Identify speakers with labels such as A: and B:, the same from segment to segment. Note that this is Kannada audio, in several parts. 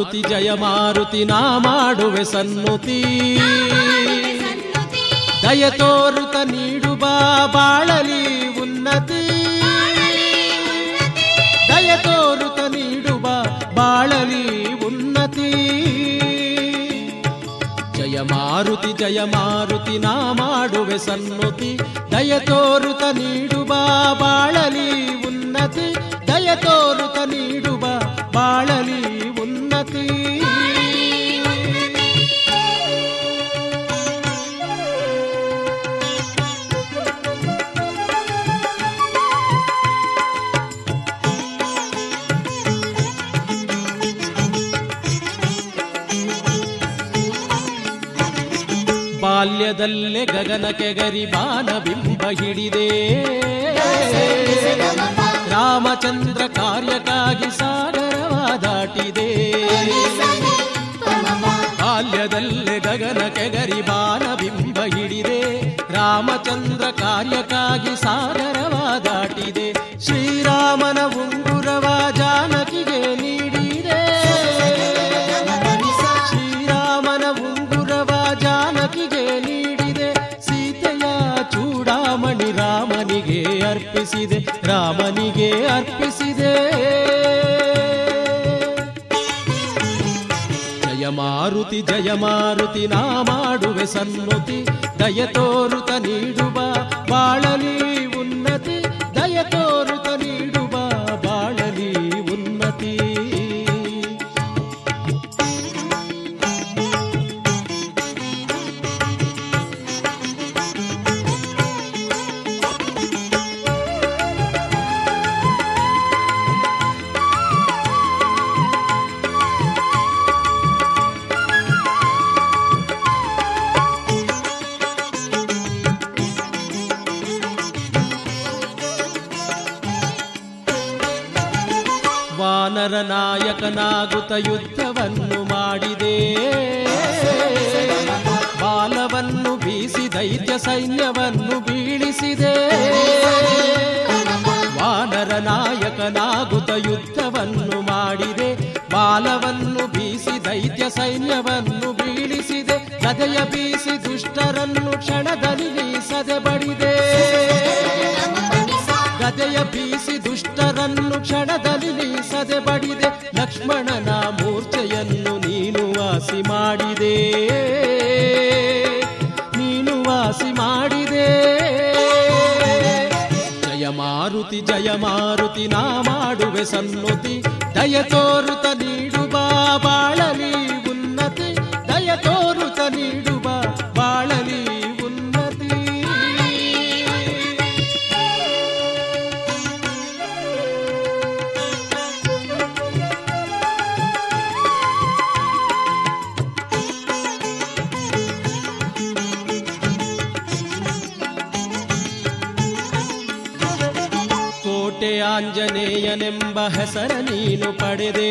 A: ಮಾರುತಿ ಜಯ ಮಾರುತಿ ನಾ ಮಾಡುವೆ ಸನ್ನುತಿ ದಯ ತೋರುತ ನೀಡುವ ಬಾಳಲಿ ಉನ್ನತಿ ದಯ ತೋರುತ ನೀಡುವ ಬಾಳಲಿ ಉನ್ನತಿ ಜಯ ಮಾರುತಿ ಜಯ ಮಾರುತಿ ನಾ ಮಾಡುವೆ ಸನ್ನುತಿ ದಯ ತೋರುತ ನೀಡುವ ಬಾಳಲಿ ಉನ್ನತಿ ದಯ ತೋರುತ ನೀಡುವ ಬಾಳಲಿ ಉನ್ನತಿ ಬಾಲ್ಯದಲ್ಲೇ ಗಗನಕ್ಕೆ ಗರಿ ಬಾನಬಿಂಬ ಹಿಡಿದೆ ರಾಮಚಂದ್ರ ಕಾರ್ಯಕ್ಕಾಗಿ ಸಾಗರವ ದಾಟಿದೆ ಬಾಲ್ಯದಲ್ಲೇ ಗಗನಕ್ಕೆ ಗರಿ ಬಾನಬಿಂಬ ಹಿಡಿದೆ ರಾಮಚಂದ್ರ ಕಾರ್ಯಕ್ಕಾಗಿ ಸಾಗರವ ದಾಟಿದೆ ಶ್ರೀರಾಮನ ಉಂಗುರವ ಜಾನಕಿಗೆ ನೀಡಿದೆ ಶ್ರೀರಾಮನ ಉಂಗುರವ ಜಾನಕಿಗೆ ನೀಡಿದೆ ಸೀತೆಯ ಚೂಡಾಮಣಿ ರಾಮನಿಗೆ ಅರ್ಪಿಸಿದೆ ರಾಮನಿಗೆ ಅರ್ಪಿಸಿದೆ ಜಯ ಮಾರುತಿ ಜಯ ಮಾರುತಿ ನಾ ಮಾಡುವೆ ಸನ್ನುತಿ ದಯ ತೋರುತ ನೀಡುವ ಬಾಳಲಿ ಉನ್ನತಿ ದಯ ತೋರುತ ನೀಡುವ ಬಾಳಲಿ ಉನ್ನತಿ ವಾನರ ನಾಯಕನಾಗುತ್ತ ಯುದ್ಧವನ್ನು ಮಾಡಿದೆ ಬಾಲವನ್ನು ಬೀಸಿ ದೈತ್ಯ ಸೈನ್ಯವನ್ನು ಬೀಳಿಸಿದೆ ವಾನರ ನಾಯಕನಾಗುತ್ತ ಯುದ್ಧವನ್ನು ಮಾಡಿದೆ ಬಾಲವನ್ನು ಬೀಸಿ ದೈತ್ಯ ಸೈನ್ಯವನ್ನು ಬೀಳಿಸಿದೆ ಗದೆಯ ಬೀಸಿ ದುಷ್ಟರನ್ನು ಕ್ಷಣದಲ್ಲಿ ಸದೆ ಬಡಿದೆ ಗದೆಯ ಬೀಸಿ ದುಷ್ಟರನ್ನು ಕ್ಷಣದಲ್ಲಿ ಸದೆ ಬಡಿದೆ ಲಕ್ಷ್ಮಣನ ಮೂರ್ಛೆಯನ್ನು ನೀನು ವಾಸಿ ಮಾಡಿದೆ ನೀನು ವಾಸಿ ಮಾಡಿದೆ ಜಯ ಮಾರುತಿ ಜಯ ಮಾರುತಿ ನಾ ಮಾಡುವೆ ಸನ್ನುತಿ ದಯ ತೋರುತ ನೀಡುವ ಬಾಳಲಿ ಉನ್ನತಿ ದಯ ತೋರುತ ನೀಡುವ ಬಾಳಲಿ ಉನ್ನತಿ ಕೋಟೆ ಆಂಜನೇಯನೆಂಬ ಹೆಸರ ನೀನು ಪಡೆದೆ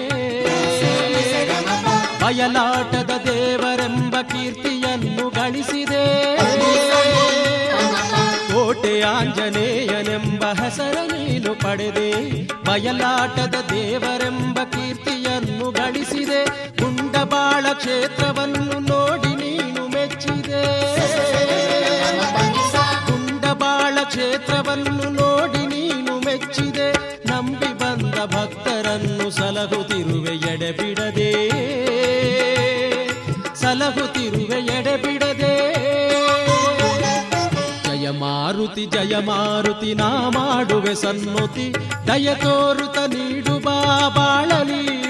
A: ಬಯಲಾಟದ ದೇವರೆಂಬ ಕೀರ್ತಿಯನ್ನು ಗಳಿಸಿದೆ ಕೋಟೆ ಆಂಜನೇಯನೆಂಬ ಹೆಸರ ನೀನು ಪಡೆದೆ ಬಯಲಾಟದ ದೇವರೆಂಬ ಕೀರ್ತಿಯನ್ನು ಗಳಿಸಿದೆ ಗುಂಡಬಾಳ ಕ್ಷೇತ್ರವನ್ನು ನೋಡಿ ನೀನು ಮೆಚ್ಚಿದೆ ಗುಂಡಬಾಳ ಕ್ಷೇತ್ರವನ್ನು ನೋಡಿ ನೀನು ಮೆಚ್ಚಿದೆ ನಂಬಿ ಬಂದ ಭಕ್ತರನ್ನು ಸಲಹುತ್ತಿರುವೆ ಎಡೆಬಿಡದೆ ಸಲಹುತ್ತಿರುವೆ ಎಡೆಬಿಡದೆ ಜಯ ಮಾರುತಿ ಜಯ ಮಾರುತಿ ನಾ ಮಾಡುವೆ ಸನ್ನುತಿ ದಯ ತೋರುತ ನೀಡುವ ಬಾಳಲಿ